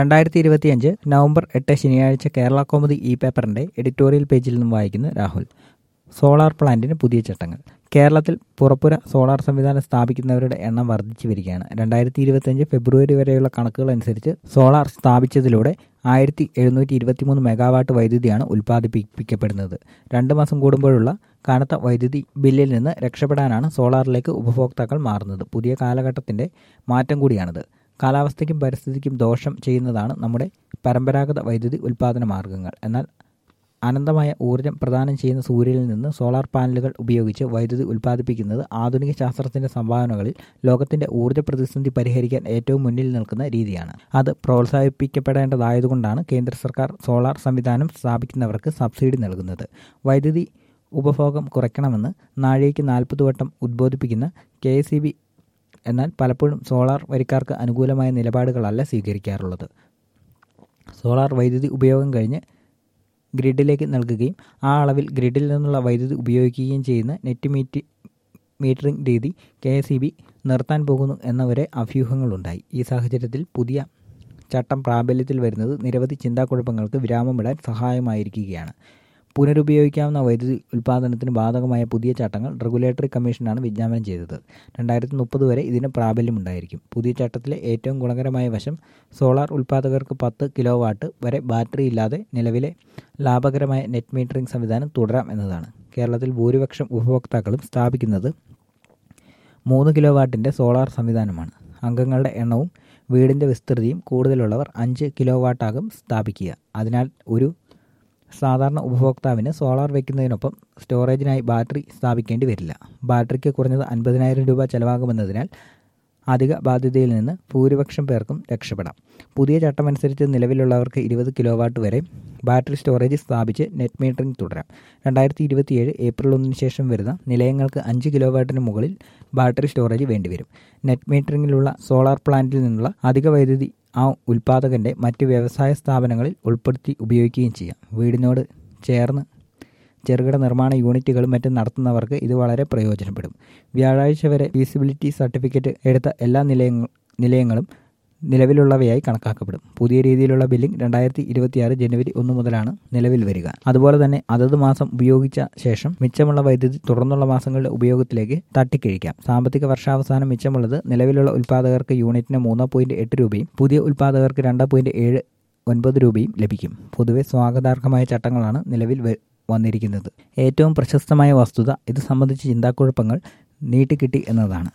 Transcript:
രണ്ടായിരത്തി ഇരുപത്തിയഞ്ച് നവംബർ എട്ട് ശനിയാഴ്ച കേരള കോമുദി ഇ പേപ്പറിന്റെ എഡിറ്റോറിയൽ പേജിൽ നിന്നും വായിക്കുന്ന രാഹുൽ സോളാർ പ്ലാന്റിന് പുതിയ ചട്ടങ്ങൾ കേരളത്തിൽ പുറപ്പുര സോളാർ സംവിധാനം സ്ഥാപിക്കുന്നവരുടെ എണ്ണം വർദ്ധിച്ചു വരികയാണ് രണ്ടായിരത്തി ഇരുപത്തിയഞ്ച് ഫെബ്രുവരി വരെയുള്ള കണക്കുകൾ അനുസരിച്ച് സോളാർ സ്ഥാപിച്ചതിലൂടെ ആയിരത്തി എഴുന്നൂറ്റി ഇരുപത്തിമൂന്ന് മെഗാവാട്ട് വൈദ്യുതിയാണ് ഉൽപ്പാദിപ്പിക്കപ്പെടുന്നത് രണ്ട് മാസം കൂടുമ്പോഴുള്ള കനത്ത വൈദ്യുതി ബില്ലിൽ നിന്ന് രക്ഷപ്പെടാനാണ് സോളാറിലേക്ക് ഉപഭോക്താക്കൾ മാറുന്നത് പുതിയ കാലഘട്ടത്തിന്റെ മാറ്റം കൂടിയാണിത് കാലാവസ്ഥയ്ക്കും പരിസ്ഥിതിക്കും ദോഷം ചെയ്യുന്നതാണ് നമ്മുടെ പരമ്പരാഗത വൈദ്യുതി ഉൽപ്പാദന മാർഗങ്ങൾ എന്നാൽ അനന്തമായ ഊർജ്ജം പ്രദാനം ചെയ്യുന്ന സൂര്യനിൽ നിന്ന് സോളാർ പാനലുകൾ ഉപയോഗിച്ച് വൈദ്യുതി ഉൽപ്പാദിപ്പിക്കുന്നത് ആധുനിക ശാസ്ത്രത്തിന്റെ സംഭാവനകളിൽ ലോകത്തിന്റെ ഊർജ്ജ പ്രതിസന്ധി പരിഹരിക്കാൻ ഏറ്റവും മുന്നിൽ നിൽക്കുന്ന രീതിയാണ് അത് പ്രോത്സാഹിപ്പിക്കപ്പെടേണ്ടതായതുകൊണ്ടാണ് കേന്ദ്ര സർക്കാർ സോളാർ സംവിധാനം സ്ഥാപിക്കുന്നവർക്ക് സബ്സിഡി നൽകുന്നത് വൈദ്യുതി ഉപഭോഗം കുറയ്ക്കണമെന്ന് നാഴികയ്ക്ക് നാൽപ്പത് വട്ടം ഉദ്ബോധിപ്പിക്കുന്ന കെ എസ് ബി എന്നാൽ പലപ്പോഴും സോളാർ വരിക്കാർക്ക് അനുകൂലമായ നിലപാടുകളല്ല സ്വീകരിക്കാറുള്ളത് സോളാർ വൈദ്യുതി ഉപയോഗം കഴിഞ്ഞ് ഗ്രിഡിലേക്ക് നൽകുകയും ആ അളവിൽ ഗ്രിഡിൽ നിന്നുള്ള വൈദ്യുതി ഉപയോഗിക്കുകയും ചെയ്യുന്ന നെറ്റ് മീറ്റ് മീറ്ററിംഗ് രീതി കെ എസ് ഇ ബി നിർത്താൻ പോകുന്നു എന്നവരെ അഭ്യൂഹങ്ങളുണ്ടായി ഈ സാഹചര്യത്തിൽ പുതിയ ചട്ടം പ്രാബല്യത്തിൽ വരുന്നത് നിരവധി ചിന്താക്കുഴപ്പങ്ങൾക്ക് വിരാമമിടാൻ സഹായമായിരിക്കുകയാണ് പുനരുപയോഗിക്കാവുന്ന വൈദ്യുതി ഉൽപ്പാദനത്തിന് ബാധകമായ പുതിയ ചട്ടങ്ങൾ റെഗുലേറ്ററി കമ്മീഷനാണ് വിജ്ഞാപനം ചെയ്തത് രണ്ടായിരത്തി മുപ്പത് വരെ ഇതിന് പ്രാബല്യമുണ്ടായിരിക്കും പുതിയ ചട്ടത്തിലെ ഏറ്റവും ഗുണകരമായ വശം സോളാർ ഉൽപ്പാദകർക്ക് പത്ത് കിലോ വാട്ട് വരെ ബാറ്ററി ഇല്ലാതെ നിലവിലെ ലാഭകരമായ നെറ്റ് മീറ്ററിംഗ് സംവിധാനം തുടരാം എന്നതാണ് കേരളത്തിൽ ഭൂരിപക്ഷം ഉപഭോക്താക്കളും സ്ഥാപിക്കുന്നത് മൂന്ന് കിലോ വാട്ടിൻ്റെ സോളാർ സംവിധാനമാണ് അംഗങ്ങളുടെ എണ്ണവും വീടിൻ്റെ വിസ്തൃതിയും കൂടുതലുള്ളവർ അഞ്ച് കിലോ വാട്ടാകും സ്ഥാപിക്കുക അതിനാൽ ഒരു സാധാരണ ഉപഭോക്താവിന് സോളാർ വയ്ക്കുന്നതിനൊപ്പം സ്റ്റോറേജിനായി ബാറ്ററി സ്ഥാപിക്കേണ്ടി വരില്ല ബാറ്ററിക്ക് കുറഞ്ഞത് അൻപതിനായിരം രൂപ ചെലവാകുമെന്നതിനാൽ അധിക ബാധ്യതയിൽ നിന്ന് ഭൂരിപക്ഷം പേർക്കും രക്ഷപ്പെടാം പുതിയ ചട്ടമനുസരിച്ച് നിലവിലുള്ളവർക്ക് ഇരുപത് കിലോ വാട്ട് വരെ ബാറ്ററി സ്റ്റോറേജ് സ്ഥാപിച്ച് നെറ്റ് മീറ്ററിംഗ് തുടരാം രണ്ടായിരത്തി ഇരുപത്തിയേഴ് ഏപ്രിൽ ഒന്നിന് ശേഷം വരുന്ന നിലയങ്ങൾക്ക് അഞ്ച് കിലോ വാട്ടിന് മുകളിൽ ബാറ്ററി സ്റ്റോറേജ് വേണ്ടിവരും നെറ്റ് മീറ്ററിംഗിലുള്ള സോളാർ പ്ലാന്റിൽ നിന്നുള്ള അധിക വൈദ്യുതി ആ ഉൽപ്പാദകന്റെ മറ്റ് വ്യവസായ സ്ഥാപനങ്ങളിൽ ഉൾപ്പെടുത്തി ഉപയോഗിക്കുകയും ചെയ്യാം വീടിനോട് ചേർന്ന് ചെറുകിട നിർമ്മാണ യൂണിറ്റുകളും മറ്റും നടത്തുന്നവർക്ക് ഇത് വളരെ പ്രയോജനപ്പെടും വ്യാഴാഴ്ച വരെ ഫീസിബിലിറ്റി സർട്ടിഫിക്കറ്റ് എടുത്ത എല്ലാ നിലയങ്ങൾ നിലയങ്ങളും നിലവിലുള്ളവയായി കണക്കാക്കപ്പെടും പുതിയ രീതിയിലുള്ള ബില്ലിംഗ് രണ്ടായിരത്തി ഇരുപത്തിയാറ് ജനുവരി ഒന്ന് മുതലാണ് നിലവിൽ വരിക അതുപോലെ തന്നെ അതത് മാസം ഉപയോഗിച്ച ശേഷം മിച്ചമുള്ള വൈദ്യുതി തുടർന്നുള്ള മാസങ്ങളുടെ ഉപയോഗത്തിലേക്ക് തട്ടിക്കഴിക്കാം സാമ്പത്തിക വർഷാവസാനം മിച്ചമുള്ളത് നിലവിലുള്ള ഉൽപ്പാദകർക്ക് യൂണിറ്റിന് മൂന്ന് പോയിന്റ് എട്ട് രൂപയും പുതിയ ഉൽപ്പാദകർക്ക് രണ്ട് പോയിന്റ് ഏഴ് ഒൻപത് രൂപയും ലഭിക്കും പൊതുവെ സ്വാഗതാർഹമായ ചട്ടങ്ങളാണ് നിലവിൽ വന്നിരിക്കുന്നത് ഏറ്റവും പ്രശസ്തമായ വസ്തുത ഇത് സംബന്ധിച്ച് ചിന്താക്കുഴപ്പങ്ങൾ നീട്ടിക്കിട്ടി എന്നതാണ്